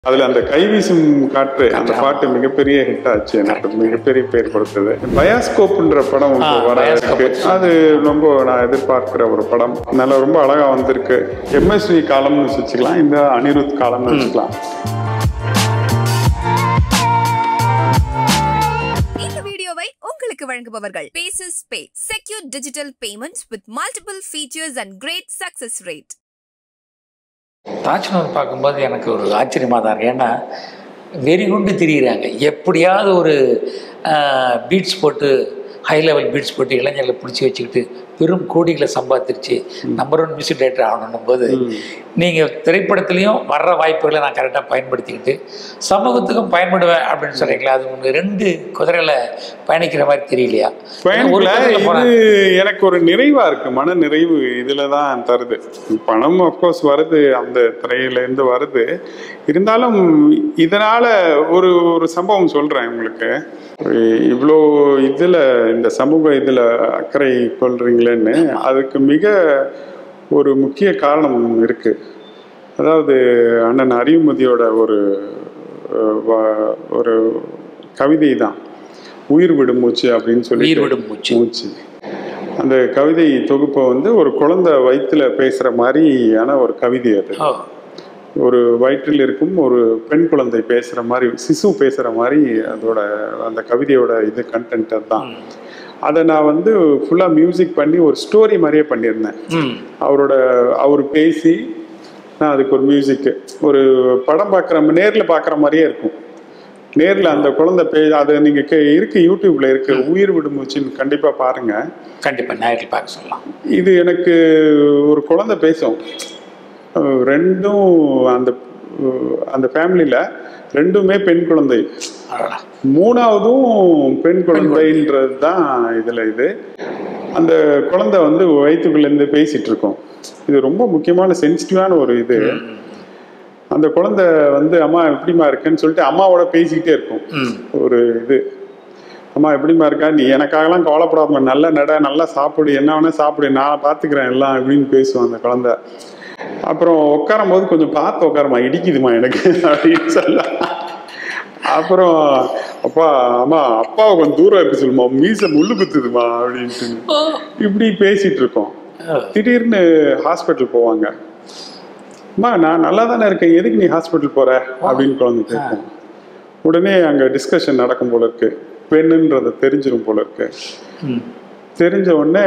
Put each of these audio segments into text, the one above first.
அதுல அந்த கைவீசும் காற்று அந்த பாட்டு மிகப்பெரிய ஹிட் ஆச்சு எனக்கு மிகப்பெரிய பேர் கொடுத்தது பயாஸ்கோப்ன்ற படம் இப்போ ஆ, வர பயாஸ்கோப். இருக்கு அது ரொம்ப நான் எதிர்பார்க்கிற ஒரு படம் நல்லா ரொம்ப அழகா வந்திருக்கு எம்எஸ்வி காலம்னு வச்சுக்கலாம் இந்த அனிருத் காலம்னு வச்சுக்கலாம் இந்த வீடியோவை உங்களுக்கு வழங்குபவர்கள் பேசஸ் pay secure digital payments with multiple features and great success rate Taj Mahal பார்க்கும்போது எனக்கு ஒரு ஆச்சரியமாக தான் இருக்கு ஏன்னா வெறி கொண்டு திரியிறாங்க எப்படியாவது ஒரு பீட்ஸ் போட்டு ஹை லெவல் பீட்ஸ் போட்டு இளைஞர்களை பிடிச்சி வச்சுக்கிட்டு பெரும் கோடிகளை சம்பாதிச்சு நம்பர் ஒன் மியூசிக் டைரக்டர் ஆகணும் போது நீங்கள் திரைப்படத்துலேயும் வர்ற வாய்ப்புகளை நான் கரெக்டாக பயன்படுத்திக்கிட்டு சமூகத்துக்கும் பயன்படுவேன் அப்படின்னு சொல்கிறீங்களா அது ஒன்று ரெண்டு குதிரையில் பயணிக்கிற மாதிரி தெரியலையா ஒரு பயணிக்கல குதிரையில இது போனா- எனக்கு ஒரு நிறைவா இருக்கு மன நிறைவு இதுல தான் தருது பணம் அப்கோர்ஸ் வருது அந்த திரையில இருந்து வருது இருந்தாலும் இதனால ஒரு ஒரு சம்பவம் சொல்றேன் உங்களுக்கு இவ்வளோ இதுல இந்த சமூக இதுல அக்கறை கொள்றீங்களேன்னு அதுக்கு மிக ஒரு முக்கிய காரணம் இருக்கு அதாவது அண்ணன் அறிவுமதியோட ஒரு அஹ், வ- ஒரு கவிதை தான் உயிர் விடும் மூச்சு அப்படின்னு சொல்லி உயிர் விடும் மூச்சு. மூச்சு அந்த கவிதை தொகுப்பை வந்து ஒரு குழந்தை வயிற்றுல பேசுற மாதிரியான ஒரு கவிதை அது ஓ ஒரு வயிற்றில் இருக்கும் ஒரு பெண் குழந்தை பேசுற மாதிரி சிசு பேசுற மாதிரி அதோட அந்த கவிதையோட இது கண்டென்ட் தான் அதை நான் வந்து ஃபுல்லாக மியூசிக் பண்ணி ஒரு ஸ்டோரி மாதிரியே பண்ணியிருந்தேன் ம் அவரோட அவர் பேசி நான் அதுக்கு ஒரு மியூசிக்கு ஒரு படம் பார்க்குற நேரில் பார்க்குற மாதிரியே இருக்கும் நேரில் அந்த குழந்தை பே அது நீங்கள் கே இருக்கு யூடியூப்ல இருக்கு உயிர் விடுமூச்சின்னு கண்டிப்பாக பாருங்க கண்டிப்பாக நேரில் பார்க்க சொல்லலாம் இது எனக்கு ஒரு குழந்தை பேசும் அஹ் ரெண்டும் அந்த அஹ் அந்த ஃபேமிலியில் ரெண்டுமே பெண் குழந்தை அடடா. மூணாவதும் பெண் குழந்தைன்றது தான் இதில் இது அந்த குழந்தை வந்து வயிற்றுக்குள்ளேருந்து பேசிட்டு இருக்கோம் இது ரொம்ப முக்கியமான சென்சிட்டிவான ஒரு இது அந்த குழந்தை வந்து அம்மா எப்படிம்மா இருக்கேன்னு சொல்லிட்டு அம்மாவோட பேசிக்கிட்டே இருக்கும் ம் ஒரு இது அம்மா எப்படிம்மா இருக்கா நீ எனக்காகலாம் கவலைப்படாம நல்லா நட நல்லா சாப்பிடு என்ன வேணா சாப்பிடு நான் பார்த்துக்கிறேன் எல்லாம் அப்படின்னு பேசுவோம் அந்த குழந்தை அப்புறம் உட்காரும் போது கொஞ்சம் பார்த்து உட்காரமா இடிக்குதுமா எனக்கு அப்படின்னு சொல்ல அப்புறம் அப்பா அம்மா அப்பாவை கொஞ்சம் தூரம் இருக்க சொல்லுமா மீச முள்ளு குத்துதுமா அப்படின்ட்டு இப்படி பேசிட்டு இருக்கோம் திடீர்னு ஹாஸ்பிட்டல் போவாங்க அம்மா நான் நல்லா தானே இருக்கேன் எதுக்கு நீ ஹாஸ்பிட்டல் போற அப்படின்னு குழந்தை கேட்கும் உடனே அங்க டிஸ்கஷன் நடக்கும் போல இருக்கு பெண்ணுன்றத தெரிஞ்சிரும் போல இருக்கு ம் தெரிஞ்ச உடனே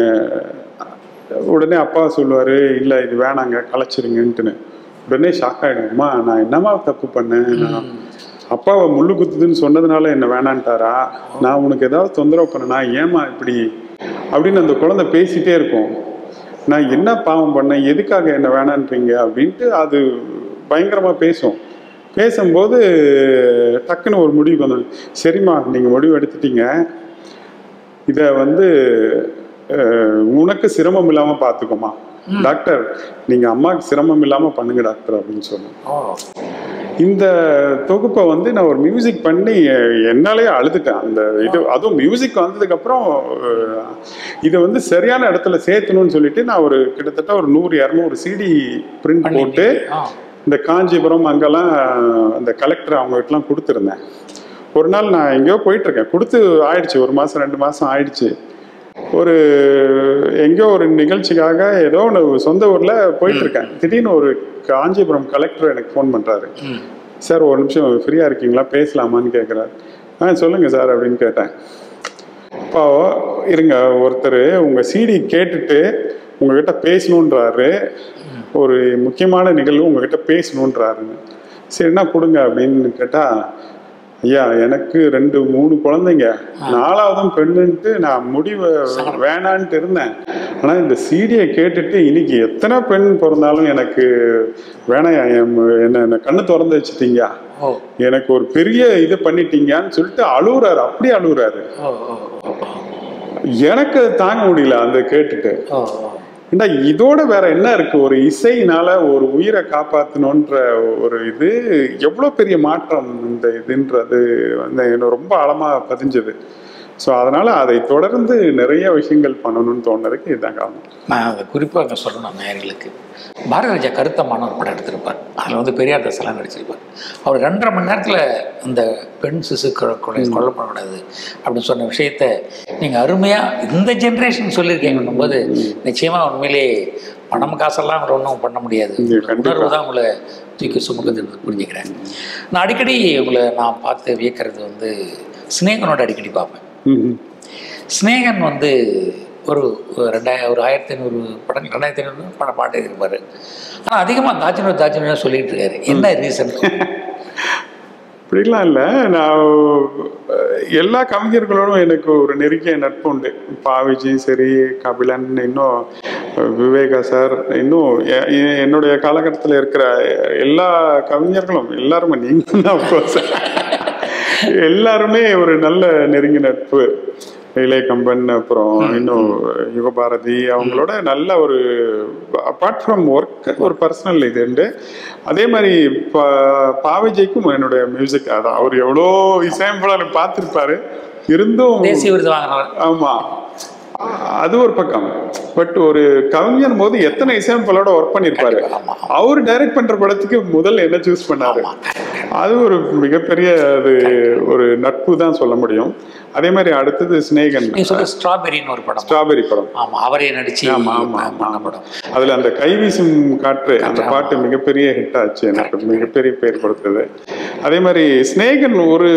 உடனே அப்பா சொல்லுவாரு இல்ல இது வேணாங்க கலைச்சிருங்கன்ட்டுன்னு உடனே ஷாக் ஆயிடும் அம்மா நான் என்னம்மா தப்பு பண்ணேன் நான் அப்பாவை முள்ளு குத்துதுன்னு சொன்னதுனால என்ன வேணான்ட்டாரா நான் உனக்கு ஏதாவது தொந்தரவு பண்ணனா ஏமா இப்படி அப்படின்னு அந்த குழந்தை பேசிட்டே இருக்கும் நான் என்ன பாவம் பண்ணேன் எதுக்காக என்ன வேணான்றீங்க அப்படின்ட்டு அது பயங்கரமா பேசும் பேசும்போது டக்குன்னு ஒரு முடிவுக்கு வந்து சரிம்மா நீங்க முடிவு எடுத்துட்டீங்க இதை வந்து அஹ், உனக்கு சிரமம் இல்லாம பாத்துக்கோமா டாக்டர் நீங்க அம்மாவுக்கு சிரமம் இல்லாம பண்ணுங்க டாக்டர் அப்படின்னு சொன்னேன் ஓ இந்த தொகுப்பை வந்து நான் ஒரு மியூசிக் பண்ணி அஹ், என்னாலேயே அழுதுட்டேன் அந்த இது அதுவும் மியூசிக் வந்ததுக்கு அப்புறம் அஹ், இதை வந்து சரியான இடத்துல சேர்த்தணும்னு சொல்லிட்டு நான் ஒரு கிட்டத்தட்ட ஒரு நூறு இரநூறு சிடி பிரிண்ட் போட்டு ஆ இந்த காஞ்சிபுரம் அங்கெல்லாம் அந்த கலெக்டர் அவங்ககிட்டலாம் கொடுத்துருந்தேன் ஒரு நாள் நான் எங்கேயோ போயிட்டு இருக்கேன் கொடுத்து ஆயிடுச்சு ஒரு மாசம் ரெண்டு மாசம் ஆயிடுச்சு ஒரு எங்கேயோ ஒரு நிகழ்ச்சிக்காக ஏதோ ஒன்று சொந்த ஊர்ல போயிட்டு இருக்கேன் திடீர்னு ஒரு காஞ்சிபுரம் கலெக்டர் எனக்கு ஃபோன் பண்றாரு ம் சார் ஒரு நிமிஷம் ஃப்ரீயா இருக்கீங்களா பேசலாமான்னு கேட்குறாரு ஆ சொல்லுங்க சார் அப்படின்னு கேட்டேன் அப்போ இருங்க ஒருத்தர் உங்க சிடி கேட்டுட்டு உங்ககிட்ட பேசணுன்றாரு ஒரு முக்கியமான நிகழ்வு உங்ககிட்ட பேசணுன்றாருன்னு சரிண்ணா கொடுங்க அப்படின்னு கேட்டா ஐயா எனக்கு ரெண்டு மூணு குழந்தைங்க நாலாவதும் பெண்ணுன்ட்டு நான் முடிவை வேணான்ட்டு இருந்தேன் ஆனா இந்த சீடியை கேட்டுட்டு இன்னைக்கு எத்தனை பெண் பிறந்தாலும் எனக்கு வேணாயா என் என்ன என்ன கண்ணு திறந்து வச்சுட்டீங்க ஓ எனக்கு ஒரு பெரிய இது பண்ணிட்டீங்கன்னு சொல்லிட்டு அழுகுறாரு அப்படியே அழுகுறாரு ஓ ஓ ஓ எனக்கு அது தாங்க முடியல அந்த கேட்டுட்டு ஓ ஓ ஏண்டா இதோட வேற என்ன இருக்கு ஒரு இசையினால ஒரு உயிரை காப்பாத்தணுன்ற ஒரு இது எவ்வளவு பெரிய மாற்றம் இந்த இதுன்றது வந்து எனக்கு ரொம்ப ஆழமா பதிஞ்சது ஸோ அதனால அதை தொடர்ந்து நிறைய விஷயங்கள் பண்ணணும்னு தோணுறதுக்கு இதுதான் காரணம் நான் அதை குறிப்பாக அங்கே சொல்லணும் நேயர்களுக்கு பாரதி ராஜா கருத்தமான ஒரு படம் எடுத்திருப்பார் அதில் வந்து பெரியார் தாசெல்லாம் நடிச்சிருப்பார் அவர் ரெண்டரை மணி நேரத்தில் இந்த பெண் சிசு கொலை கொலை கொல்லப்படக்கூடாது அப்படின்னு சொன்ன விஷயத்த நீங்கள் அருமையாக இந்த ஜென்ரேஷன் சொல்லியிருக்கீங்கன்னும் போது நிச்சயமாக உண்மையிலே பணம் காசெல்லாம் அவர் ஒன்றும் பண்ண முடியாது கண்டிப்பா. உணர்வு தான் உங்களை தூக்கி சுமக்குது புரிஞ்சுக்கிறேன் நான் அடிக்கடி உங்களை நான் பார்த்து வியக்கிறது வந்து சிநேகனோட அடிக்கடி பார்ப்பேன் ம்ஹும். ஸ்னேகன் வந்து ஒரு ஒரு ரெண்டாயிரம் ஒரு ஆயிரத்தி ஐநூறு படம் ரெண்டாயிரத்தி ஐநூறு படம் பாட்டு இருப்பார் ஆனால் அதிகமாக தாச்சினோ தாச்சினோ சொல்லிட்டு இருக்காரு என்ன ரீசன் அப்படிலாம் இல்லை நான் அஹ், எல்லா கவிஞர்களோடும் எனக்கு ஒரு நெருங்கிய நட்பு உண்டு பாவிஜி சரி கபிலன் இன்னும் அஹ், விவேகா சார் இன்னும் எ- எ- என்னுடைய காலகட்டத்தில் இருக்கிற எல்லா கவிஞர்களும் எல்லாருமே நீங்க தான் of course. எல்லாருமே ஒரு நல்ல நெருங்கிய நட்பு இளையகம்பன் அப்புறம் இன்னும் யுகபாரதி அவங்களோட நல்ல ஒரு அப்பார்ட் ஃப்ரம் ஒர்க் ஒரு பர்சனல் இது உண்டு அதே மாதிரி பா- பாவிஜய்க்கும் என்னுடைய மியூசிக் அதான் அவர் எவ்வளோ இசையமைப்பாளர் பார்த்துருப்பாரு இருந்தும் தேசிய விருது வாங்கினவர் ஆமா அது ஒரு பக்கம் பட் ஒரு கவிஞர் போது எத்தனை இசையமைப்பாளரோட ஒர்க் பண்ணிருப்பாரு ஆமா, அவர் டைரக்ட் பண்ற படத்துக்கு முதல்ல என்ன சூஸ் பண்ணாரு அது ஒரு மிகப்பெரிய அது ஒரு நட்பு தான் சொல்ல முடியும் அதே மாதிரி அடுத்தது சிநேகன் நீ சொல்ற ஸ்ட்ராபெரின்னு ஒரு படம் ஸ்ட்ராபெரி படம் ஆமா அவரே நடிச்சு ஆமா, ஆமா, பண்ண படம் அதுல அந்த கைவீசும் காற்று அந்த பாட்டு மிகப்பெரிய ஹிட் ஆச்சு எனக்கு மிகப்பெரிய பேர் கொடுத்தது அதே மாதிரி சிநேகன் ஒரு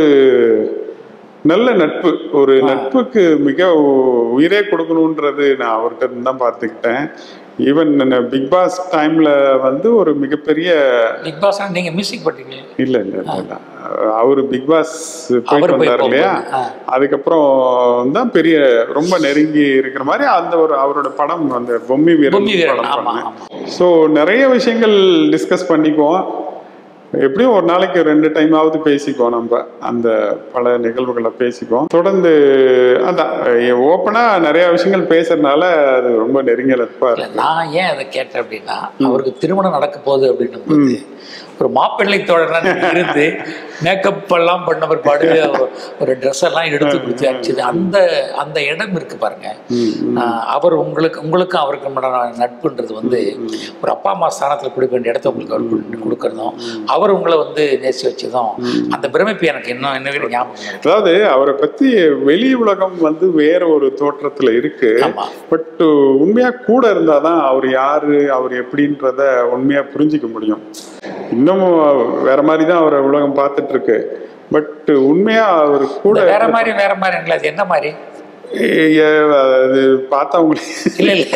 நல்ல நட்பு ஒரு நட்புக்கு மிக உ- உயிரே கொடுக்கணுன்றது நான் அவர்கிட்ட இருந்து தான் பார்த்துக்கிட்டேன் ஈவன் பிக் பாஸ் டைம்ல வந்து ஒரு மிகப்பெரிய பிக் பாஸ் நீங்க மியூசிக் பண்ணீங்க இல்ல இல்ல இல்ல, இல்ல அவரு பிக் பாஸ் அவரு போயிட்டு போய் வந்தார் இல்லையா ஆ. அதுக்கப்புறம் தான் பெரிய ரொம்ப நெருங்கி இருக்கிற மாதிரி அந்த ஒரு அவரோட படம் அந்த பொம்மி வீரன் பொம்மி வீரன் படம் ஆமா பண்ணேன் ஆமா ஸோ நிறைய விஷயங்கள் டிஸ்கஸ் பண்ணிக்குவோம் எப்படியும் ஒரு நாளைக்கு ரெண்டு டைமாவது பேசிக்குவோம் நம்ம அந்த பல நிகழ்வுகளை பேசிக்குவோம் தொடர்ந்து அதான் ஓப்பனா நிறைய விஷயங்கள் பேசுறதுனால அது ரொம்ப நெருங்கிய நட்பா இல்ல, இருக்கு நான் ஏன் அதை கேட்டேன் அப்படின்னா அவருக்கு திருமணம் நடக்க போகுது அப்படின்னும் போது ஒரு மாப்பிள்ளை தோழனா நீங்க இருந்து மேக்கப் எல்லாம் பண்ண பிற்பாடு அவர் ஒரு ட்ரெஸ் எல்லாம் எடுத்து கொடுத்து அனுப்பிச்சது அந்த அந்த இடம் இருக்கு பாருங்க ஆஹ் அவர் உங்களுக்கு உங்களுக்கும் அவருக்கும் உண்டான நட்புன்றது வந்து ஒரு அப்பா அம்மா ஸ்தானத்தில் கொடுக்க வேண்டிய இடத்த உங்களுக்கு அவர் கொண்டு கொடுக்கறதும் அவர் உங்களை வந்து நேசி வச்சதும் அந்த பிரமிப்பு எனக்கு இன்னும் என்ன வரை ஞாபகம் இருக்கு. அதாவது அவரை பத்தி வெளி உலகம் வந்து வேற ஒரு தோற்றத்துல இருக்கு ஆமா பட் உண்மையா கூட இருந்தாதான் அவர் யாரு அவர் எப்படின்றத உண்மையா புரிஞ்சிக்க முடியும் இன்னமும் வேற மாதிரி தான் அவரை உலகம் பார்த்துட்டு இருக்கு பட் உண்மையா அவர் கூட இந்த வேற மாதிரி வேற மாதிரி அது என்ன மாதிரி ஏ- ஏ- அது பார்த்தா உங்களுக்கு இல்ல இல்ல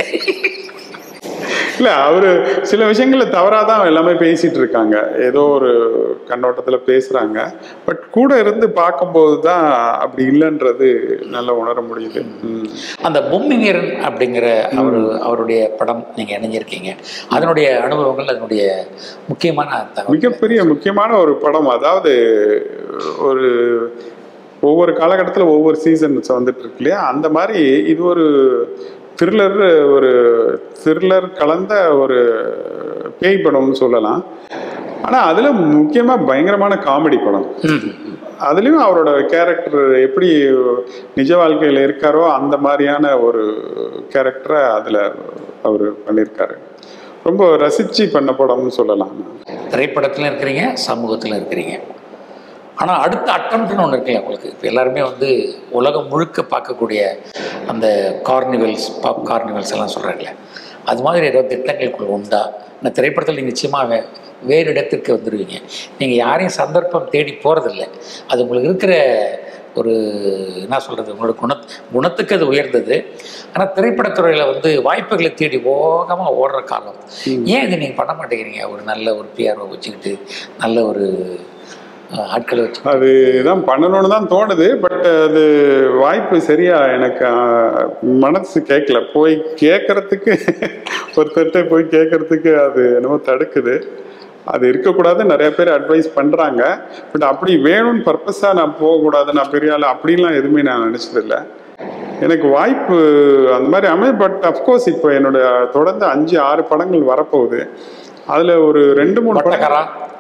இல்ல அவரு சில விஷயங்கள தவறாதான் எல்லாமே பேசிட்டு இருக்காங்க ஏதோ ஒரு கண்ணோட்டத்துல பேசுறாங்க பட் கூட இருந்து பார்க்கும்போது தான் அப்படி இல்லைன்றது நல்லா உணர முடியுது ம். அந்த பொம்மி வீரன் அப்படிங்கிற அவர் அவருடைய படம் நீங்க இணைஞ்சிருக்கீங்க அதனுடைய அனுபவங்கள் அதனுடைய முக்கியமான தகவல் மிகப்பெரிய முக்கியமான ஒரு படம் அதாவது ஒரு ஒவ்வொரு காலகட்டத்தில் ஒவ்வொரு சீசன்ஸ் வந்துட்டு இருக்கு இல்லையா அந்த மாதிரி இது ஒரு த்ரில்லர் ஒரு த்ரில்லர் கலந்த ஒரு பேய் படம்னு சொல்லலாம் ஆனால் அதில் முக்கியமாக பயங்கரமான காமெடி படம் ம். அதுலேயும் அவரோட கேரக்டர் எப்படி நிஜ வாழ்க்கையில் இருக்காரோ அந்த மாதிரியான ஒரு கேரக்டரை அதில் அவர் பண்ணியிருக்காரு ரொம்ப ரசித்து பண்ண படம்னு சொல்லலாம் திரைப்படத்துல இருக்கிறீங்க சமூகத்துல இருக்கிறீங்க ஆனா அடுத்த அட்டம்ப்ட்னு ஒன்று இருக்குல்ல உங்களுக்கு இப்போ எல்லாருமே வந்து உலகம் முழுக்க பார்க்கக்கூடிய அந்த கார்னிவல்ஸ் பாப் கார்னிவல்ஸ் எல்லாம் சொல்கிறாங்களே அது மாதிரி ஏதாவது திட்டங்களுக்குள்ள உண்டா இந்த திரைப்படத்தில் நீங்கள் நிச்சயமாக வே- வேறு இடத்திற்கு வந்துடுவீங்க நீங்கள் யாரையும் சந்தர்ப்பம் தேடி போகிறதில்ல அது உங்களுக்கு இருக்கிற ஒரு என்ன சொல்கிறது உங்களோட குண குணத்துக்கு அது உயர்ந்தது ஆனால் திரைப்படத்துறையில் வந்து வாய்ப்புகளை தேடி போகாமல் ஓடுற காலம் ஏன் இது நீங்கள் பண்ண மாட்டேங்கிறீங்க ஒரு நல்ல ஒரு பிஆர்ஓ வச்சுக்கிட்டு நல்ல ஒரு அஹ், ஆட்களை வச்சு அதுதான் பண்ணணும்னு தான் தோணுது பட் அது வாய்ப்பு சரியா எனக்கு ஆஹ், மனசு கேட்கல போய் கேட்கறதுக்கு ஒருத்தர்கிட்ட போய் கேட்கறதுக்கு அது என்னமோ தடுக்குது அது இருக்கக்கூடாது நிறைய பேர் அட்வைஸ் பண்றாங்க பட் அப்படி வேணும்னு பர்பஸா நான் போகக்கூடாது நான் பெரிய ஆள் அப்படிலாம் எதுவுமே நான் நினைச்சதில்லை எனக்கு வாய்ப்பு அந்த மாதிரி அமை பட் அஃப்கோர்ஸ் இப்போ என்னோட தொடர்ந்து அஞ்சு ஆறு படங்கள் வரப்போகுது அதுல ஒரு ரெண்டு மூணு படம் பட்டக்கரா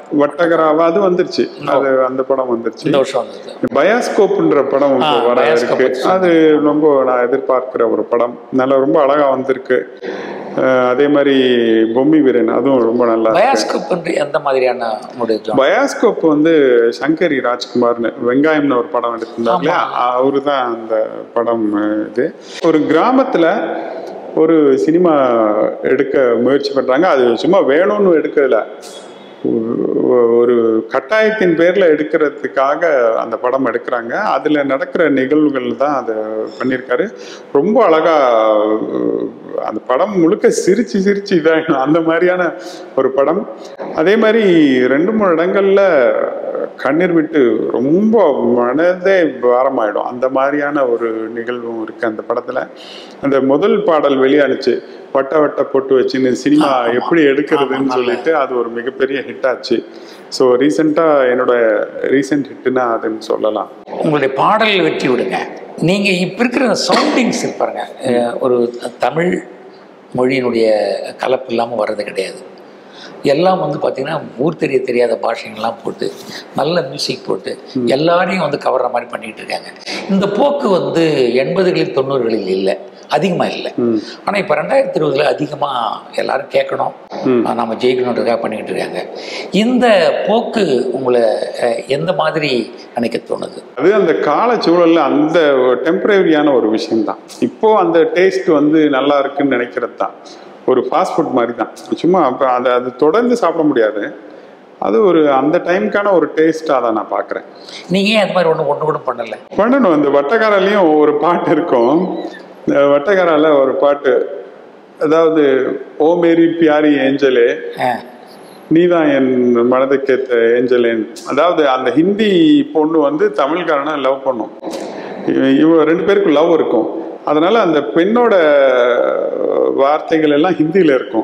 வட்டகராவா அது வந்துருச்சு அது அந்த படம் வந்துருச்சு இந்த வருஷம் வந்தது பயாஸ்கோப்ன்ற படம் ஆ, இப்போ வர பயாஸ்கோப் இருக்கு வச்சு அது ரொம்ப நான் எதிர்பார்க்கிற ஒரு படம் நல்லா ரொம்ப அழகா வந்திருக்கு அஹ் அதே மாதிரி பொம்மி வீரன் அதுவும் ரொம்ப நல்லா இருக்கு பயாஸ்கோப் வந்து எந்த மாதிரியான உங்களுடைய genre? பயாஸ்கோப் வந்து சங்கரி ராஜ்குமார்னு வெங்காயம்னு ஒரு படம் எடுத்திருந்தார் இல்லையா அவரு தான் அந்த படம் அஹ், இது ஒரு கிராமத்துல ஒரு சினிமா எடுக்க முயற்சி பண்றாங்க அது சும்மா வேணும்னு எடுக்கல ஒ- ஒரு கட்டாயத்தின் பேர்ல எடுக்கிறதுக்காக அந்த படம் எடுக்கிறாங்க அதுல நடக்கிற நிகழ்வுகள் தான் அதை பண்ணியிருக்காரு ரொம்ப அழகா அஹ், அந்த படம் முழுக்க சிரிச்சு சிரிச்சு இதாகணும் அந்த மாதிரியான ஒரு படம் அதே மாதிரி ரெண்டு மூணு இடங்கள்ல கண்ணீர் விட்டு ரொம்ப மனதே பாரமாயிடும் அந்த மாதிரியான ஒரு நிகழ்வும் இருக்கு அந்த படத்துல அந்த முதல் பாடல் வெளியானுச்சு வட்ட வட்ட போட்டு வச்சுன்னு சினிமா எப்படி எடுக்கிறதுன்னு சொல்லிட்டு அது ஒரு மிகப்பெரிய ஹிட் ஆச்சு ஸோ ரீசெண்டாக என்னோட ரீசெண்ட் ஹிட்னா அதுன்னு சொல்லலாம் உங்களுடைய பாடல் வெற்றி விடுங்க நீங்க இப்ப இருக்கிற சவுண்டிங்ஸ் பாருங்க அஹ் ஒரு தமிழ் மொழியினுடைய கலப்பு இல்லாமல் வர்றது கிடையாது எல்லாம் வந்து பார்த்தீங்கன்னா ஊர் தெரிய தெரியாத பாஷைங்கள்லாம் போட்டு நல்ல மியூசிக் போட்டு எல்லாரையும் வந்து கவர்ற மாதிரி பண்ணிட்டு இருக்காங்க இந்த போக்கு வந்து எண்பதுகளில் தொண்ணூறுகளில் இல்லை அதிகமாக இல்லை ஆனால் இப்போ ரெண்டாயிரத்தி இருபதுல அதிகமாக எல்லாரும் கேட்கணும் நம்ம ஜெயிக்கணுன்றதுக்காக பண்ணிக்கிட்டு இருக்காங்க இந்த போக்கு உங்களை அஹ், எந்த மாதிரி நினைக்க தோணுது அது அந்த கால சூழல்ல அந்த டெம்பரரியான ஒரு விஷயம்தான் இப்போ அந்த டேஸ்ட் வந்து நல்லா இருக்குன்னு நினைக்கிறது தான் ஒரு ஃபாஸ்ட் ஃபுட் மாதிரி தான் சும்மா அப்போ அதை அது தொடர்ந்து சாப்பிட முடியாது அது ஒரு அந்த டைம்க்கான ஒரு டேஸ்ட்டாக தான் நான் பார்க்குறேன் நீங்க ஏன் அது மாதிரி ஒன்று ஒன்று கூட பண்ணல பண்ணணும் இந்த வட்டக்காராலையும் ஒரு பாட்டு இருக்கும் இந்த வட்டக்காரால ஒரு பாட்டு அதாவது ஓ மேரி பியாரி ஏஞ்சலே ஆ, நீதான் என் மனதுக்கேத்த ஏஞ்சலேன் அதாவது அந்த ஹிந்தி பொண்ணு வந்து தமிழ்காரனை லவ் பண்ணும் இவ- இவங்க ரெண்டு பேருக்கும் லவ் இருக்கும் அதனால அந்த பெண்ணோட வார்த்தைகள் எல்லாம் ஹிந்தியில இருக்கும்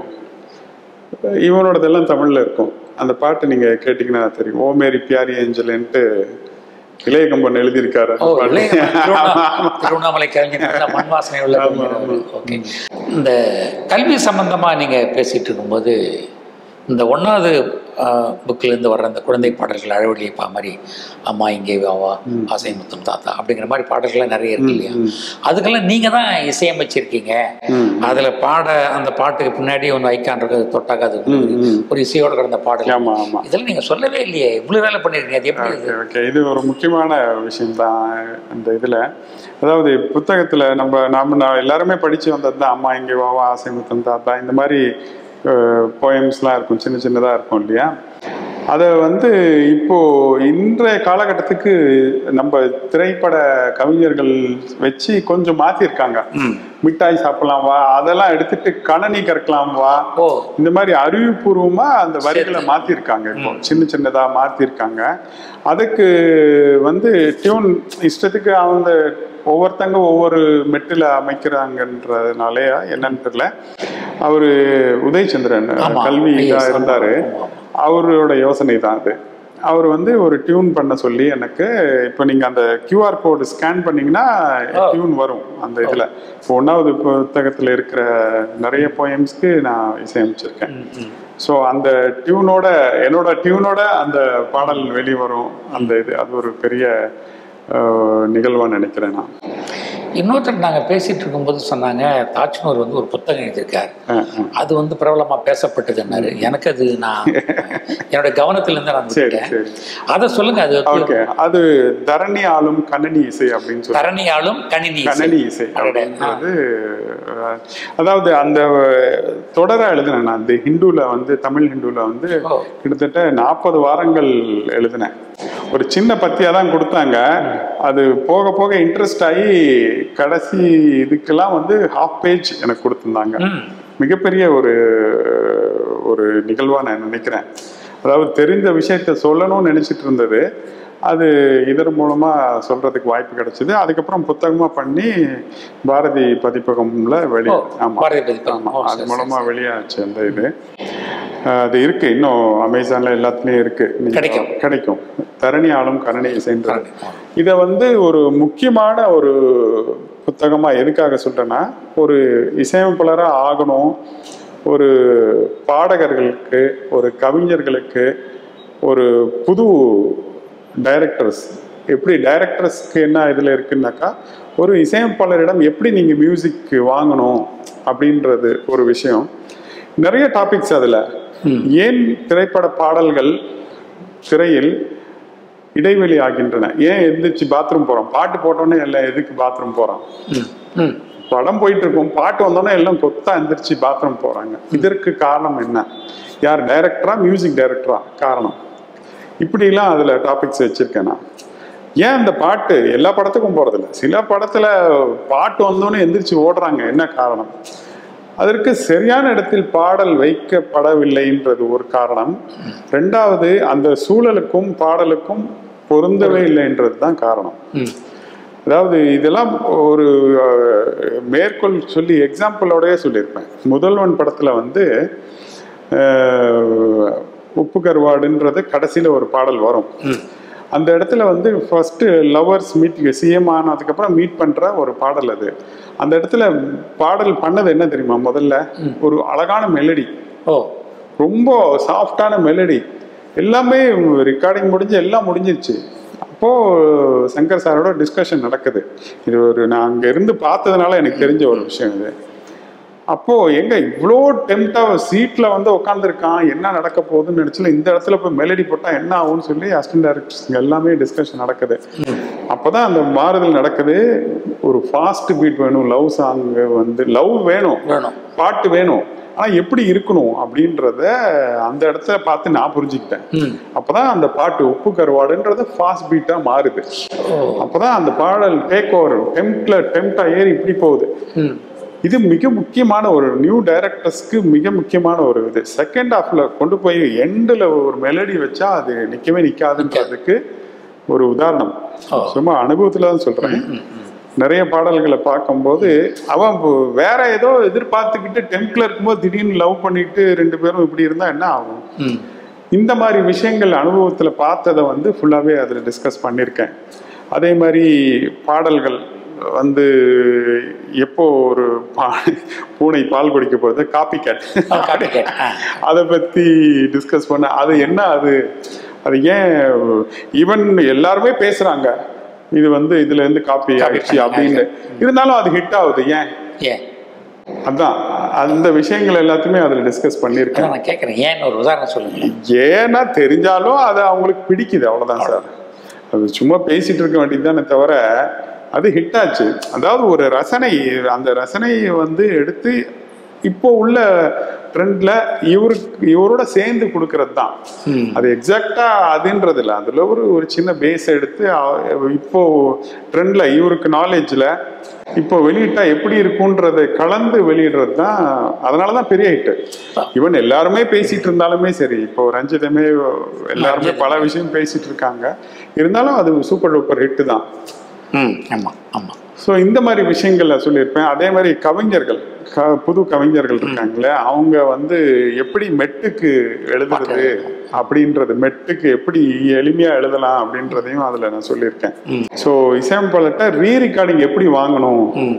இவனோடதெல்லாம் தமிழ்ல இருக்கும் அந்த பாட்டு நீங்க கேட்டீங்கன்னா தெரியும் ஓ மேரி பியாரி ஏஞ்சலேன்ட்டு இளைய கம்பன் எழுதியிருக்காரு ஓ அந்த இல்லை பாட்டு. திருவண்ணா- திருவண்ணாமலை கலைஞர் நல்ல மண் வாசனை உள்ள கலைஞர் ஓகே இந்த கல்வி சம்பந்தமா நீங்க பேசிட்டு இருக்கும்போது இந்த ஒன்றாவது புக்கிலேருந்து வர்ற அந்த குழந்தை பாடல்கள் அழவழியப்பா மாதிரி அம்மா இங்கே வாவா ஆசை முத்தம் தாத்தா அப்படிங்கிற மாதிரி பாடல்கள்லாம் நிறைய இருக்கு இல்லையா அதுக்கெல்லாம் நீங்க தான் இசையமைச்சிருக்கீங்க அதுல பாட அந்த பாட்டுக்கு பின்னாடி ஒன்று ஐக்கான் இருக்குது தொட்டாக்க அது ஒரு இசையோட கிடந்த பாடல் ஆமா ஆமா இதெல்லாம் நீங்க சொல்லவே இல்லையே இவ்வளவு வேலை பண்ணிருக்கீங்க அது எப்படி இது? ஓகே ஓகே இது ஒரு முக்கியமான விஷயம்தான் அந்த இதில் அதாவது புத்தகத்தில் நம்ம நாம நான் எல்லாருமே படித்து வந்தது தான் அம்மா இங்கே வாவா ஆசை முத்தம் தாத்தா இந்த மாதிரி போயம்ஸ்லாம் இருக்கும் சின்ன சின்னதாக இருக்கும் இல்லையா அதை வந்து இப்போ இன்றைய காலகட்டத்துக்கு நம்ம திரைப்பட கவிஞர்கள் வச்சு கொஞ்சம் மாற்றிருக்காங்க மிட்டாய் சாப்பிடலாம் வா அதெல்லாம் எடுத்துட்டு கணனி கற்கலாம் வா ஓ இந்த மாதிரி அறிவுபூர்வமா அந்த வரிகளை மாத்திருக்காங்க இப்போ சின்ன சின்னதா மாத்திருக்காங்க அதுக்கு வந்து டியூன் இஷ்டத்துக்கு அவங்க ஒவ்வொருத்தங்க ஒவ்வொரு மெட்டில் அமைக்கிறாங்கன்றதுனாலே என்னன்னு தெரியல அவரு உதயச்சந்திரன் ஆமா. கல்வி இதா ஐயா, இருந்தாரு ஆமா. அவரோட யோசனை தான் அது அவர் வந்து ஒரு டியூன் பண்ண சொல்லி எனக்கு இப்போ நீங்கள் அந்த கியூஆர் கோடு ஸ்கேன் பண்ணீங்கன்னா டியூன் வரும் அந்த இதில் இப்போ ஒன்றாவது புத்தகத்தில் இருக்கிற நிறைய போயம்ஸ்க்கு நான் இசையமைச்சிருக்கேன் ஸோ அந்த டியூனோட என்னோட டியூனோட அந்த பாடல் வெளிவரும் அந்த இது அது ஒரு பெரிய நிகழ்வாக நினைக்கிறேன் நான் இன்னொருத்தர் நாங்க பேசிட்டு இருக்கும்போது சொன்னாங்க தாஜ்னூர் வந்து ஒரு புத்தகம் எழுதியிருக்காரு அஹ், அஹ். அது வந்து பிரபலமா பேசப்பட்டதுன்னாரு எனக்கு அது நான் என்னோட கவனத்துல இருந்து நான் சரி விட்டுட்டேன் சரி அதை சொல்லுங்க அது ஓகே அது தரணி ஆளும் கண்ணனி இசை அப்படின்னு சொல்லி தரணியாலும் கணினி இசை. கணனி இசை அடடே. அப்படின்றது அஹ், அதாவது அந்த தொடரை எழுதினேன் நான் அந்த ஹிந்துல வந்து தமிழ் ஹிந்துல வந்து ஓ. கிட்டத்தட்ட நாற்பது வாரங்கள் எழுதினேன் ஒரு சின்ன பத்தியா தான் கொடுத்தாங்க அது போக போக இன்ட்ரெஸ்ட் ஆகி கடைசி இதுக்கெல்லாம் வந்து ஹாஃப் பேஜ் எனக்கு கொடுத்துருந்தாங்க ம். மிகப்பெரிய ஒரு ஒரு நிகழ்வா நான் நினைக்கிறேன் அதாவது தெரிந்த விஷயத்த சொல்லணும்னு நினைச்சிட்டு இருந்தது அது இதன் மூலமா சொல்றதுக்கு வாய்ப்பு கிடைச்சது அதுக்கப்புறம் புத்தகமா பண்ணி பாரதி பதிப்பகம்ல வெளி ஓ, ஆமா பாரதி பதிப்பகம். ஆமா ஓ, அது சரி, மூலமா வெளியாச்சு அந்த இது அஹ் அது இருக்கு இன்னும் அமேசான்ல எல்லாத்துலயும் இருக்கு நீங்க- கிடைக்கும். கிடைக்கும் தரணி ஆளும் கரணி இசைன்றது கரணி. இதை வந்து ஒரு முக்கியமான ஒரு புத்தகமா எதுக்காக சொல்றேன்னா ஒரு இசையமைப்பாளரா ஆகணும் ஒரு பாடகர்களுக்கு ஒரு கவிஞர்களுக்கு ஒரு புது டைரக்டர்ஸ் எப்படி டைரக்டர்ஸ்க்கு என்ன இதில் இருக்குன்னாக்கா ஒரு இசையமைப்பாளரிடம் எப்படி நீங்கள் மியூசிக் வாங்கணும் அப்படின்றது ஒரு விஷயம் நிறைய டாபிக்ஸ் அதில் ஏன் திரைப்பட பாடல்கள் திரையில் இடைவெளி ஆகின்றன ஏன் எந்திரிச்சு பாத்ரூம் போகிறோம் பாட்டு போட்டோன்னே எல்லாம் எதுக்கு பாத்ரூம் போகிறோம் ம் ம் படம் போயிட்டு இருக்கும் பாட்டு வந்தோடனே எல்லாம் கொத்தா எந்திரிச்சு பாத்ரூம் போறாங்க இதற்கு காரணம் என்ன யார் டைரக்டரா மியூசிக் டைரக்டரா காரணம் இப்படிலாம் அதுல டாபிக்ஸ் வச்சிருக்கேன் நான் ஏன் அந்த பாட்டு எல்லா படத்துக்கும் போறதில்ல சில படத்துல பாட்டு வந்தோடனே எந்திரிச்சு ஓடுறாங்க என்ன காரணம் அதற்கு சரியான இடத்தில் பாடல் வைக்கப்படவில்லைன்றது ஒரு காரணம் ரெண்டாவது அந்த சூழலுக்கும் பாடலுக்கும் பொருந்தவே இல்லைன்றது தான் காரணம் ம் அதாவது இதெல்லாம் ஒரு அஹ், மேற்கோள் சொல்லி எக்ஸாம்பிளோடயே சொல்லியிருப்பேன் முதல்வன் படத்துல வந்து அஹ், உப்பு கருவாடுன்றது கடைசியில ஒரு பாடல் வரும் அந்த இடத்துல வந்து ஃபர்ஸ்ட் லவர்ஸ் மீட் சிஎம் ஆனதுக்கப்புறம் மீட் பண்ற ஒரு பாடல் அது அந்த இடத்துல பாடல் பண்ணது என்ன தெரியுமா முதல்ல ஒரு அழகான மெலடி ஓ ரொம்ப சாஃப்டான மெலடி எல்லாமே ரெக்கார்டிங் முடிஞ்சு எல்லாம் முடிஞ்சிருச்சு அப்போ சங்கர் சாரோட டிஸ்கஷன் நடக்குது இது ஒரு நான் அங்க இருந்து பார்த்ததுனால எனக்கு தெரிஞ்ச ஒரு விஷயம் இது அப்போ எங்க இவ்வளோ டெம்டா சீட்ல வந்து உட்காந்துருக்கான் என்ன நடக்க போகுதுன்னு நினைச்சல இந்த இடத்துல போய் மெலடி போட்டா என்ன ஆகும்னு சொல்லி அசிஸ்டன்ட் டைரக்டர்ஸ் எல்லாமே டிஸ்கஷன் நடக்குது அப்பதான் அந்த மாறுதல் நடக்குது ஒரு ஃபாஸ்ட் பீட் வேணும் லவ் சாங் வந்து லவ் வேணும் வேணும் பாட்டு வேணும் ஆனா எப்படி இருக்கணும் அப்படின்றத அந்த இடத்துல பார்த்து நான் புரிஞ்சுக்கிட்டேன் ம் அப்பதான் அந்த பாட்டு உப்பு கருவாடுன்றது ஃபாஸ்ட் பீட்டா மாறுது ஓ அப்பதான் அந்த பாடல் டேக் ஓவர் டெம்ப்ல டெம்ப்டா ஏறி இப்படி போகுது ம் இது மிக முக்கியமான ஒரு நியூ டைரக்டர்ஸ்க்கு மிக முக்கியமான ஒரு இது செகண்ட் ஹாஃப்ல கொண்டு போய் எண்டில் ஒரு மெலடி வச்சா அது நிக்கவே நிக்காதுன்றதுக்கு ஒரு உதாரணம் ஓ. சும்மா அனுபவத்துல தான் சொல்றேன் நிறைய பாடல்களை பார்க்கும்போது அவன் பு- வேற ஏதோ எதிர்பார்த்துக்கிட்டு டெம்ப்ல இருக்கும்போது திடீர்னு லவ் பண்ணிட்டு ரெண்டு பேரும் இப்படி இருந்தா என்ன ஆகும் ம் இந்த மாதிரி விஷயங்கள் அனுபவத்துல பார்த்ததை வந்து ஃபுல்லாவே அதுல டிஸ்கஸ் பண்ணியிருக்கேன் அதே மாதிரி பாடல்கள் வந்து எப்போ ஒரு பா- பூனை பால் குடிக்க போறது காப்பி கேட் copycat. ஆ. அதை பத்தி டிஸ்கஸ் பண்ண அது என்ன அது அது ஏன் ஈவன் எல்லாருமே பேசுறாங்க இது வந்து இதுல இருந்து காப்பி ஆயிடுச்சு அப்படின்னு இருந்தாலும் அது ஹிட் ஆகுது ஏன் ஏன் அதான் அந்த விஷயங்கள் எல்லாத்தையுமே அதுல டிஸ்கஸ் பண்ணியிருக்கேன் அதான் நான் கேட்குறேன் ஏன்னு ஒரு உதாரணம் சொல்லுங்களேன் ஏன்னா தெரிஞ்சாலும் அது அவங்களுக்கு பிடிக்குது அவ்வளவுதான் சார் அது சும்மா பேசிட்டு இருக்க வேண்டியதுதானே தவிர அது ஹிட் ஆச்சு அதாவது ஒரு ரசனை அந்த ரசனையை வந்து எடுத்து இப்போ உள்ள ட்ரெண்ட்ல இவருக்கு இவரோட சேர்ந்து கொடுக்கறது தான் ம் அது எக்ஸாக்டா அதுன்றது இல்லை அதுல ஒரு ஒரு சின்ன பேஸ் எடுத்து அ- இப்போ ட்ரெண்ட்ல இவருக்கு நாலேஜ்ல இப்போ வெளியிட்டா எப்படி இருக்குன்றதை கலந்து வெளியிடுறது தான் அதனால தான் பெரிய ஹிட் ஈவன் எல்லாருமே பேசிட்டு இருந்தாலுமே சரி இப்போ ரஞ்சிதமே எல்லாருமே பல விஷயம் பேசிட்டு இருக்காங்க இருந்தாலும் அது சூப்பர் டூப்பர் ஹிட் தான் ம் ஆமாம் ஆமாம் ஸோ இந்த மாதிரி விஷயங்கள்ல சொல்லியிருப்பேன் அதே மாதிரி கவிஞர்கள் க புது கவிஞர்கள் இருக்காங்களே அவங்க வந்து எப்படி மெட்டுக்கு எழுதுறது அப்படின்றது மெட்டுக்கு எப்படி எளிமையா எழுதலாம் அப்படின்றதையும் அதுல நான் சொல்லியிருக்கேன் ஸோ இசையமைப்பாளர்கிட்ட ரீ ரெக்கார்டிங் எப்படி வாங்கணும் ம்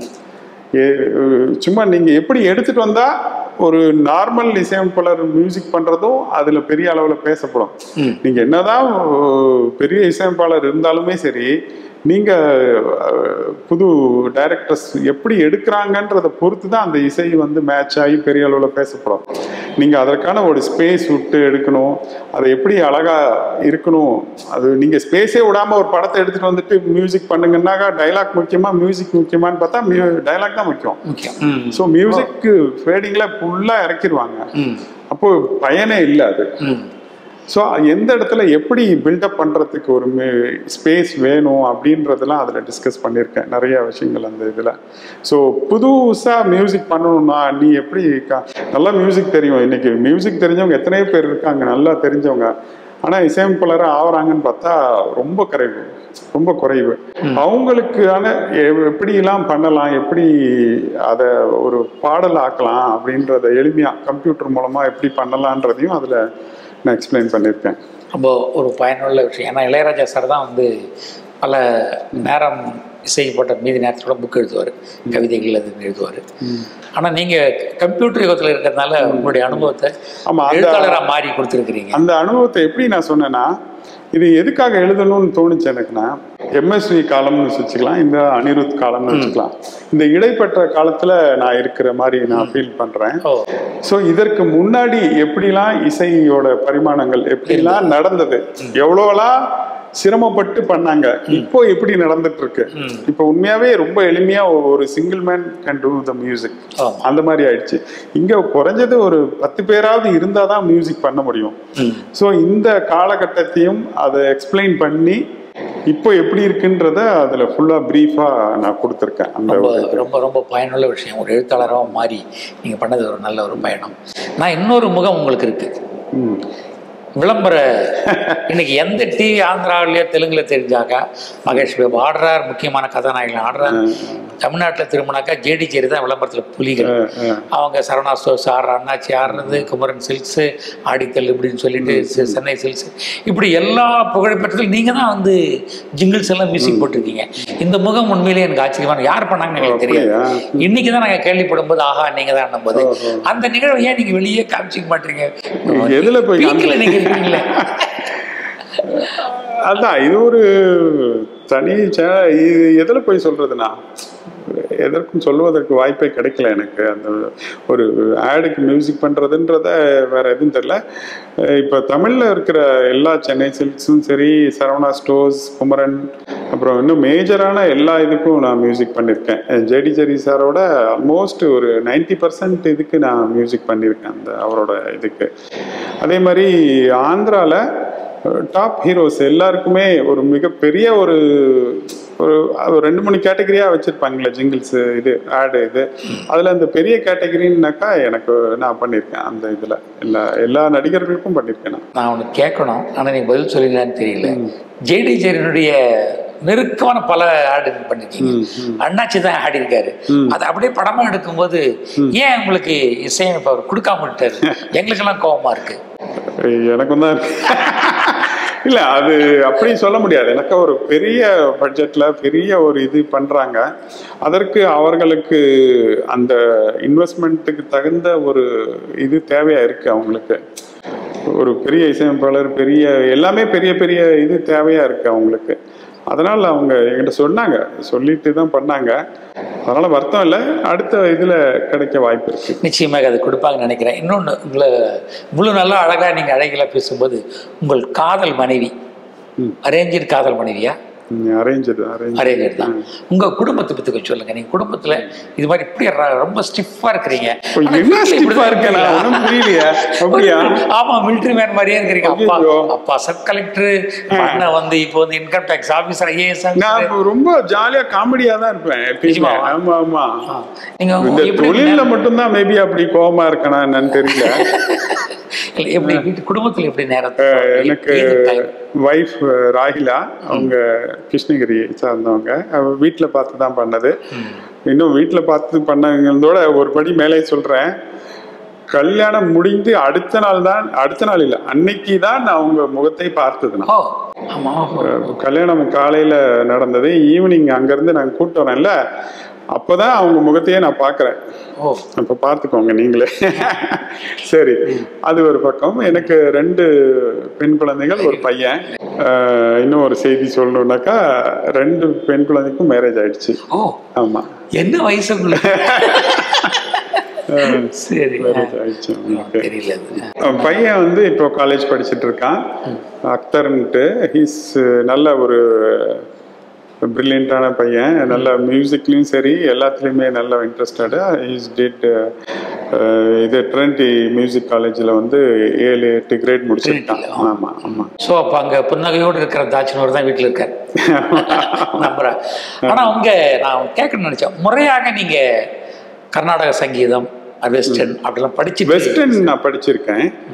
ஏ- சும்மா நீங்க எப்படி எடுத்துட்டு வந்தா ஒரு நார்மல் இசையமைப்பாளர் மியூசிக் பண்றதும் அதுல பெரிய அளவுல பேசப்படும் ம். நீங்க என்னதான் அஹ், பெரிய இசையமைப்பாளர் இருந்தாலுமே சரி நீங்க அஹ், புது டைரக்டர்ஸ் எப்படி எடுக்கிறாங்கன்றத பொறுத்து தான் அந்த இசை வந்து மேட்ச் ஆகி பெரிய அளவுல பேசப்படும் நீங்க அதற்கான ஒரு ஸ்பேஸ் விட்டு எடுக்கணும் அதை எப்படி அழகா இருக்கணும் அது நீங்க ஸ்பேஸே விடாம ஒரு படத்தை எடுத்துட்டு வந்துட்டு மியூசிக் பண்ணுங்கன்னாக்கா டைலாக் முக்கியமா மியூசிக் முக்கியமான்னு பார்த்தா டைலாக் தான் முக்கியம் முக்கியம் ம் ஸோ மியூசிக் ஃபேடிங்ல ஃபுல்லா இறக்கிடுவாங்க ம் அப்போ பயனே இல்லை அது ம் ஸோ எந்த இடத்துல எப்படி பில்டப் பண்றதுக்கு ஒரு ஸ்பேஸ் வேணும் அப்படின்றதெல்லாம் அதில் டிஸ்கஸ் பண்ணியிருக்கேன் நிறைய விஷயங்கள் அந்த இதில் ஸோ புதுசாக மியூசிக் பண்ணணும்னா நீ எப்படி க- நல்லா மியூசிக் தெரியும் இன்னைக்கு மியூசிக் தெரிஞ்சவங்க எத்தனையோ பேர் இருக்காங்க நல்லா தெரிஞ்சவங்க ஆனால் இசையமைப்பாளராக ஆவறாங்கன்னு பார்த்தா ரொம்ப குறைவு ரொம்ப குறைவு அவங்களுக்கான எ- எப்படிலாம் பண்ணலாம் எப்படி அதை ஒரு பாடல் ஆக்கலாம் அப்படின்றத எளிமையாக கம்ப்யூட்டர் மூலமாக எப்படி பண்ணலான்றதையும் அதில் நான் எக்ஸ்பிளைன் பண்ணியிருக்கேன் ரொம்ப ஒரு பயனுள்ள விஷயம் ஏன்னா இளையராஜா சார் தான் வந்து பல நேரம் இசைப்பட்ட மீதி நேரத்தில் புக் எழுதுவார் கவிதைகள் அது எழுதுவார் ஆனால் நீங்கள் கம்ப்யூட்டர் யுகத்தில் இருக்கிறதுனால உங்களுடைய அனுபவத்தை ஆமா, அந்த- எழுத்தாளராக மாறி கொடுத்துருக்கிறீங்க அந்த அனுபவத்தை எப்படி நான் சொன்னேன்னா இது எதுக்காக எழுதணும்னு தோணுச்சு எனக்குன்னா எம்எஸ்வி காலம்னு வச்சுக்கலாம் இந்த அனிருத் காலம்னு வச்சுக்கலாம் இந்த இடைப்பட்ட காலத்துல நான் இருக்கிற மாதிரி நான் ஃபீல் பண்றேன் ஓ ஸோ இதற்கு முன்னாடி எப்படிலாம் இசையோட பரிமாணங்கள் எப்படிலாம் நடந்தது எவ்வளோலாம் சிரமப்பட்டு பண்ணாங்க இப்போ எப்படி நடந்துட்டு இருக்கு இப்போ உண்மையாவே ரொம்ப எளிமையா ஒரு single man can do the music ஆமா. அந்த மாதிரி ஆயிடுச்சு இங்க குறைஞ்சது ஒரு பத்து பேராவது இருந்தாதான் தான் மியூசிக் பண்ண முடியும் ஸோ இந்த காலகட்டத்தையும் அதை எக்ஸ்பிளைன் பண்ணி இப்போ எப்படி இருக்குன்றத அதுல ஃபுல்லா பிரீஃபா நான் கொடுத்துருக்கேன் அந்த ரொம்ப ஒரு ரொம்ப ரொம்ப பயனுள்ள விஷயம் ஒரு எழுத்தாளராக மாறி நீங்கள் பண்ணது ஒரு நல்ல ஒரு பயணம் நான் இன்னொரு முகம் உங்களுக்கு இருக்கு ம். விளம்பர இன்னைக்கு எந்த டிவி ஆந்திராவிலேயோ தெலுங்குல தெரிஞ்சாக்கா மகேஷ் பாபு ஆடுறார் முக்கியமான கதாநாயகன் ஆடுறார் தமிழ்நாட்டில் திரும்பினாக்கா ஜேடி சேரி தான் விளம்பரத்தில் புலிகள் அவங்க சரவணா ஸ்டோர்ஸ் ஆடுற அண்ணாச்சி ஆடுறது குமரன் சில்க்ஸு ஆடித்தல் இப்படின்னு சொல்லிட்டு செ- சென்னை சில்க்ஸ் இப்படி எல்லா புகழ்பெற்றதில் நீங்கள் தான் வந்து ஜிங்கிள்ஸ் எல்லாம் மியூசிக் போட்டிருக்கீங்க இந்த முகம் உண்மையிலேயே எனக்கு ஆச்சரியமான யார் பண்ணாங்கன்னு எனக்கு தெரியாது அப்படியா? இன்னைக்கு தான் நாங்கள் கேள்விப்படும் போது ஆஹா நீங்கள் தான் போது அந்த நிகழ்வு ஏன் நீங்கள் வெளியே காமிச்சிக்க மாட்டீங்க எதுல போய் பீக்கில் நீங்கள் இருக்கீங்களே அதான் இது ஒரு தனி சே- இது எதுல போய் சொல்றதுன்னா எதற்கும் சொல்லுவதற்கு வாய்ப்பே கிடைக்கல எனக்கு அந்த ஒரு ஆடுக்கு மியூசிக் பண்றதுன்றத வேற எதுவும் தெரியல அஹ் இப்ப தமிழ்ல இருக்கிற எல்லா சென்னை சில்க்ஸும் சரி சரவணா ஸ்டோர்ஸ் குமரன் அப்புறம் இன்னும் மேஜரான எல்லா இதுக்கும் நான் மியூசிக் பண்ணியிருக்கேன் ஜேடி ஜெரி சாரோட ஆல்மோஸ்ட் ஒரு 90% பர்சன்ட் இதுக்கு நான் மியூசிக் பண்ணியிருக்கேன் அந்த அவரோட இதுக்கு அதே மாதிரி ஆந்திரால டாப் ஹீரோஸ் எல்லாருக்குமே ஒரு மிகப்பெரிய ஒரு ஒரு ஒரு ரெண்டு மூணு கேட்டகரியா வச்சிருப்பாங்களே ஜிங்கிள்ஸ் இது ஆடு இது அதுல அந்த பெரிய கேட்டகரின்னாக்கா எனக்கு நான் பண்ணியிருக்கேன் அந்த இதுல எல்லா எல்லா நடிகர்களுக்கும் பண்ணியிருக்கேன் நான் நான் உனக்கு கேட்கணும் ஆனால் நீங்கள் பதில் சொல்லுங்களான்னு தெரியல ஜேடி ஜெயனுடைய நெருக்கமான பல ஆடு பண்ணிருக்கீங்க அண்ணாச்சி தான் ஆடி இருக்காரு அது அப்படியே படமா எடுக்கும்போது ஏன் உங்களுக்கு இசையமைப்பு அவர் கொடுக்காம விட்டாரு எங்களுக்கெல்லாம் கோபமா இருக்கு எனக்கும் தான் இல்ல அது அப்படி சொல்ல முடியாது எனக்கு ஒரு பெரிய பட்ஜெட்ல பெரிய ஒரு இது பண்றாங்க அதற்கு அவர்களுக்கு அந்த இன்வெஸ்ட்மெண்ட்டுக்கு தகுந்த ஒரு இது தேவையா இருக்கு அவங்களுக்கு ஒரு பெரிய இசையமைப்பாளர் பெரிய எல்லாமே பெரிய பெரிய இது தேவையா இருக்கு அவங்களுக்கு அதனால அவங்க என்கிட்ட சொன்னாங்க சொல்லிட்டு தான் பண்ணாங்க அதனால வருத்தம் இல்லை அடுத்த இதுல கிடைக்க வாய்ப்பு இருக்கு நிச்சயமாக அதை கொடுப்பாங்கன்னு நினைக்கிறேன் இன்னொன்று உங்களை இவ்வளோ நல்லா அழகா நீங்க அழகில பேசும்போது உங்கள் காதல் மனைவி அரேஞ்சர் காதல் மனைவியா அரேஞ்சது அரேஞ்ச் அரேஞ்சர் தான் உங்க குடும்பத்தை பத்தி கொஞ்சம் சொல்லுங்க நீங்க குடும்பத்துல இது மாதிரி இப்படி ர- ரொம்ப ஸ்டிஃபா இருக்கிறீங்க ஆனா என்ன வீட்ல இப்படி ஸ்டிஃபா இருக்கேன் நான் இருக்கீங்களா? ஒன்றும் புரியலையே அப்படியா ஆமா மிலிட்டரி மேன் மாதிரியே இருக்கிறீங்க அப்பா ஐயையோ. அப்பா சப் கலெக்டர் அண்ணன் வந்து இப்போ வந்து இன்கம் டேக்ஸ் ஆபீசர் ஐஏஎஸ் நான் இப்ப ரொம்ப ஜாலியா காமெடியா தான் இருப்பேன் எப்பயுமே. நிஜமாவா? ஆமா ஆமா நீங்க இந்த எப்படி தொழில்ல மட்டும்தான் மேபி அப்படி கோவமா இருக்கனா என்னன்னு தெரியல இல்ல, எப்படி வீட்டு குடும்பத்துல எப்படி நேரத்தை எனக்கு வைஃப் ராகிலா அவங்க கிருஷ்ணகிரி சார்ந்தவங்க அவ வீட்டுல பார்த்து தான் பண்ணது இன்னும் வீட்டுல பார்த்து பண்ணவங்களோட ஒரு படி மேலே சொல்றேன் கல்யாணம் முடிந்து அடுத்த நாள் தான் அடுத்த நாள் இல்ல அன்னைக்கு தான் நான் அவங்க முகத்தை பார்த்தது நான் ஓ ஆமா கல்யாணம் காலையில நடந்தது ஈவினிங் அங்கிருந்து நாங்க கூட்டு வரோம்ல அப்பதான் அவங்க முகத்தையே நான் பார்க்கறேன் ஓ அப்ப பார்த்துக்கோங்க நீங்களே சரி அது ஒரு பக்கம் எனக்கு ரெண்டு பெண் குழந்தைகள் ஒரு பையன் ஆஹ் இன்னும் ஒரு செய்தி சொல்லணும்னாக்கா ரெண்டு பெண் குழந்தைக்கும் மேரேஜ் ஆயிடுச்சு ஓ ஆமா என்ன வயசு உங்களுக்கு சரி மேரேஜ் ஆயிடுச்சு அவங்களுக்கு தெரியல அது அவன் பையன் வந்து இப்போ காலேஜ் படிச்சுட்டு இருக்கான் அக்தர்ன்ட்டு ஹீஸ் நல்ல ஒரு பிரில்லியண்டான பையன் நல்ல மியூசிக்லேயும் சரி எல்லாத்துலேயுமே நல்ல இன்ட்ரெஸ்டடு ஹீஸ் டிட் இது ட்ரெண்டி மியூசிக் காலேஜில் வந்து ஏழு எட்டு கிரேட் முடிச்சிருக்கான் ஆமாம் ஆமாம் ஸோ அப்போ அங்கே புன்னகையோடு இருக்கிற தாச்சினவர் தான் வீட்டில் இருக்கார் நம்புறேன் ஆனால் அவங்க நான் கேட்கணும்னு நினச்சேன் முறையாக நீங்கள் கர்நாடக சங்கீதம் வெஸ்டர்ன் அப்படிலாம் படிச்சு வெஸ்டர்ன் நான் படிச்சிருக்கேன்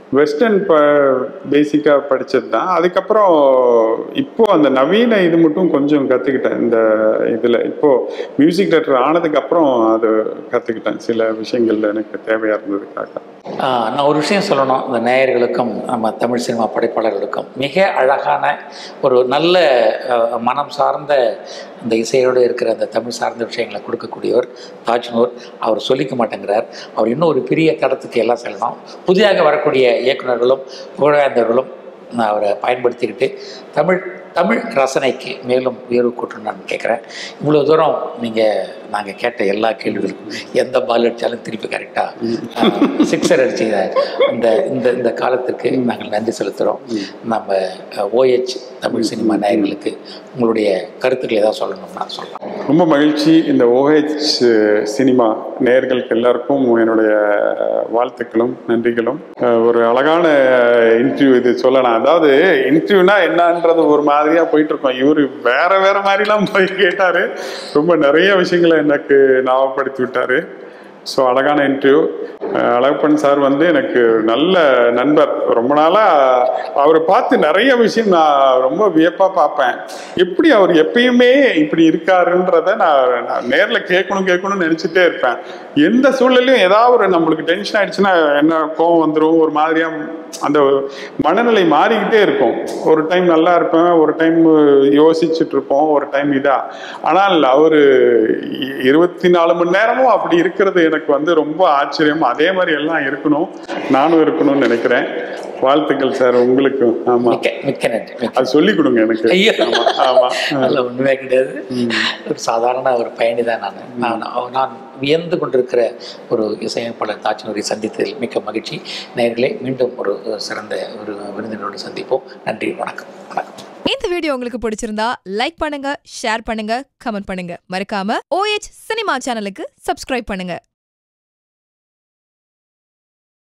வெஸ்டர்ன் ப பேசிக்காக படித்தது தான் அதுக்கப்புறம் இப்போ அந்த நவீன இது மட்டும் கொஞ்சம் கற்றுக்கிட்டேன் இந்த இதில் இப்போ மியூசிக் டைரக்டர் ஆனதுக்கப்புறம் அது கற்றுக்கிட்டேன் சில விஷயங்கள் எனக்கு தேவையாக இருந்ததுக்காக ஆஹ் நான் ஒரு விஷயம் சொல்லணும் இந்த நேயர்களுக்கும் நம்ம தமிழ் சினிமா படைப்பாளர்களுக்கும் மிக அழகான ஒரு நல்ல ஆஹ், மனம் சார்ந்த இந்த இசையோடு இருக்கிற அந்த தமிழ் சார்ந்த விஷயங்களை கொடுக்கக்கூடியவர் தாஜ்னூர் அவர் சொல்லிக்க மாட்டேங்கிறார் அவர் இன்னும் ஒரு பெரிய தடத்துக்கு எல்லாம் செல்லணும் புதிதாக வரக்கூடிய இயக்குனர்களும் புகழாய்ந்தவர்களும் நான் அவரை பயன்படுத்திக்கிட்டு தமிழ் தமிழ் ரசனைக்கு மேலும் உயர்வு கூட்டணும் நான் கேட்குறேன் இவ்வளோ தூரம் நீங்கள் நாங்கள் கேட்ட எல்லா கேள்விகளுக்கும் எந்த பால் அடித்தாலும் திருப்பி கரெக்டாக சிக்ஸர் அடிச்சு இந்த இந்த இந்த காலத்திற்கு நாங்கள் நன்றி செலுத்துகிறோம் நம்ம ஓஎச் தமிழ் சினிமா நேயர்களுக்கு உங்களுடைய கருத்துக்களை ஏதாவது சொல்லணும்னா சொல்லலாம் ரொம்ப மகிழ்ச்சி இந்த ஓஹெச் சினிமா நேயர்களுக்கு எல்லாருக்கும் என்னுடைய வாழ்த்துக்களும் நன்றிகளும் அஹ் ஒரு அழகான இன்டர்வியூ இது சொல்லலாம் அதாவது இன்டர்வியூனா என்னன்றது ஒரு மாதிரியா போயிட்டு இருக்கோம் இவரு வேற வேற மாதிரிலாம் போய் கேட்டாரு ரொம்ப நிறைய விஷயங்களை எனக்கு ஞாபகப்படுத்தி விட்டாரு ஸோ அழகான இன்டர்வியூ அழகப்பன் சார் வந்து எனக்கு நல்ல நண்பர் ரொம்ப நாளாக அவரை பார்த்து நிறைய விஷயம் நான் ரொம்ப வியப்பாக பார்ப்பேன் எப்படி அவர் எப்பயுமே இப்படி இருக்காருன்றத நான் நான் நேரில் கேட்கணும் கேட்கணும்னு நினச்சிட்டே இருப்பேன் எந்த சூழ்நிலையும் ஏதாவது ஒரு நம்மளுக்கு டென்ஷன் ஆயிடுச்சுன்னா என்ன கோவம் வந்துடும் ஒரு மாதிரியா அந்த மனநிலை மாறிக்கிட்டே இருக்கும் ஒரு டைம் நல்லா இருப்பேன் ஒரு டைம் யோசிச்சுட்டு இருப்போம் ஒரு டைம் இதா ஆனால் அவர் இருபத்தி நாலு மணி நேரமும் அப்படி இருக்கிறது எனக்கு வந்து ரொம்ப ஆச்சரியம் அதே மாதிரி எல்லாம் இருக்கணும் நானும் இருக்கணும்னு நினைக்கிறேன் வாழ்த்துக்கள் சார் உங்களுக்கும் ஆமா மிக்க மிக்க நன்றி மிக்க அது சொல்லி கொடுங்க எனக்கு ஐயோ ஆமா ஆமா அதில் ஒன்றுமே கிடையாது ஒரு சாதாரண ஒரு பயணி தான் நான் நான் நான் வியந்து கொண்டிருக்கிற ஒரு இசையமைப்பாளர் தாச்சினூரை சந்தித்ததில் மிக்க மகிழ்ச்சி நேயர்களே மீண்டும் ஒரு சிறந்த ஒரு விருந்தினரோடு சந்திப்போம் நன்றி வணக்கம் வணக்கம் இந்த வீடியோ உங்களுக்கு பிடிச்சிருந்தா லைக் பண்ணுங்க ஷேர் பண்ணுங்க கமெண்ட் பண்ணுங்க மறக்காம ஓஎச் சினிமா சேனலுக்கு சப்ஸ்கிரைப் பண்ணுங்க